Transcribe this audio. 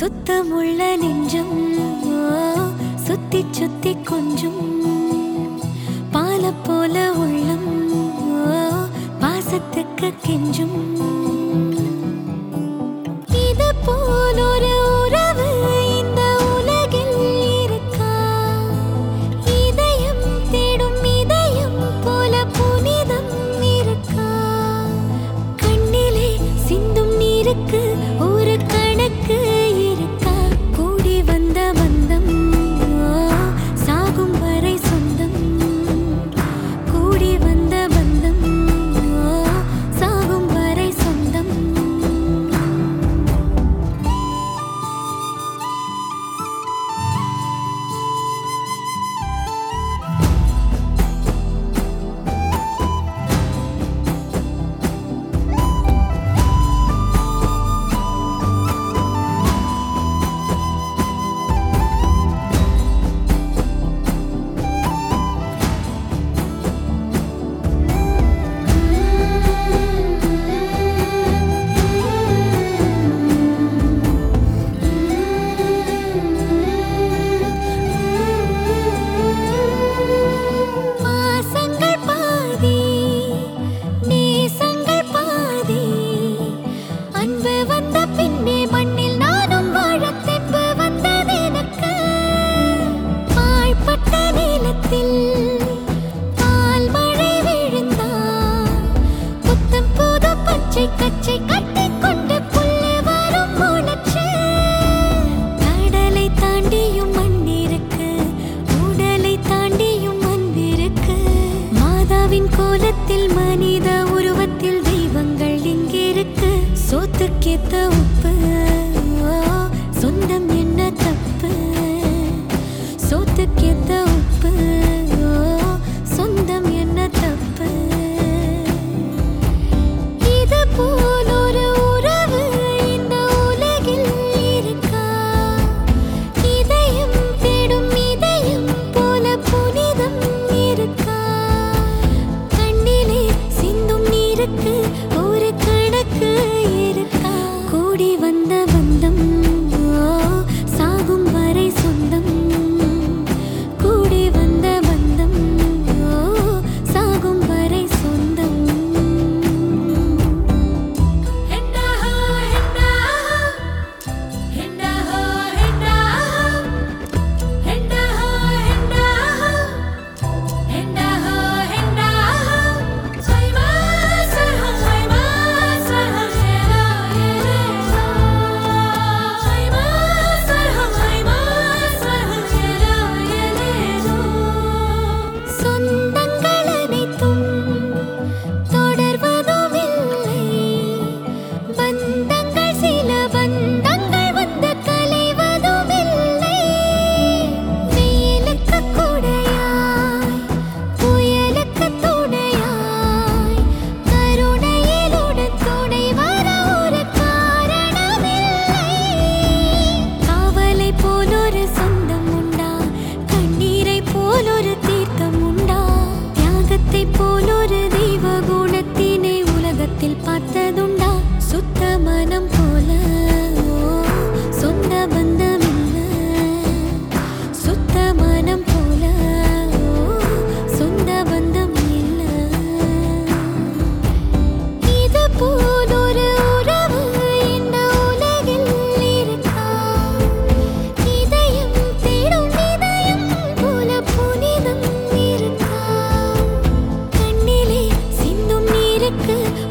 சுத்தமுள்ள நெஞ்சம் ஓ, சுத்தி சுத்தி கொஞ்சம் பால போல உள்ளம் ஓ, பாசத்துக்கு கெஞ்சும் இது போல் ஒரு உறவு இந்த உலகில் இருக்கா இதயம் தேடும் இதயம் போல புனிதம் இருக்கா கண்ணிலே சிந்தும் நீருக்கு ஒரு கணக்கு இருக்கா கூடி வந்த பந்தம் ஓ, சாகும் வரை சொந்தம் கூடி வந்த பந்தம் ஓ, சாகும் வரை சொந்தம் பாசங்கள் பாதி நேசங்கள் பாதி அன்பு வந்த பின்னே மண்ணில் நானும் வாழ தெம்பு வந்தது எனக்கு பாழ்பட்ட நீளத்தில் பால் மழை விழுந்தா புத்தம் புது பச்சை கச்சை கட்டிக்கொண்டு புல்லு வரும் முளைச்சு கடலை தாண்டியும் மண்ணிருக்கு உடலை தாண்டியும் அன்பிருக்கு மாதாவின் கோலத்தில் மனித உருவத்தில் தெய்வங்கள் இங்கிருக்கு சோத்துக்கேத்த உப்பு ஓ, சொந்தம் என்ன தப்பு சோத்துக்கேத்த உப்பு ஓ, சொந்தம் என்ன தப்பு இது போல் ஒரு உறவு இந்த உலகில் இருக்கா இதயம் தேடும் இதயம் போல புனிதம் இருக்கா கண்ணிலே சிந்தும் நீருக்கு ஒரு கணக்கு இருக்கா கூடி வந்த பந்தம் ஓ, சாகும் வரை சொந்தம் கூடி வந்த பந்தம் ஓ, சாகும் வரை சொந்தம் சொந்தங்கள் அனைத்தும் தொடர்வதும் இல்லை பந்தங்கள் சில பந்தங்கள் வந்து கலைவதும் இல்லை வெயிலுக்கு கூடையாய் புயலுக்கு துணையாய் கருணையிலுடன் துணை வர ஒரு காரணமில்லை காவலை போல் ஒரு சொந்தம் உண்டா கண்ணீரை போல் ஒரு தீர்த்தம் உண்டா தியாகத்தை போல் ஒரு தெய்வ குணத்தினை உலகத்தில் பார்த்ததுண்டா சுத்த மனம் போல ஓ, சொந்த பந்தம் இல்ல சுத்த மனம் போல ஓ, சொந்த பந்தம் இல்ல இது போல் ஒரு உறவு இந்த உலகில் இருக்கா இதயம் தேடும் இதயம் போல புனிதம் இருக்கா கண்ணிலே சிந்தும் நீருக்கு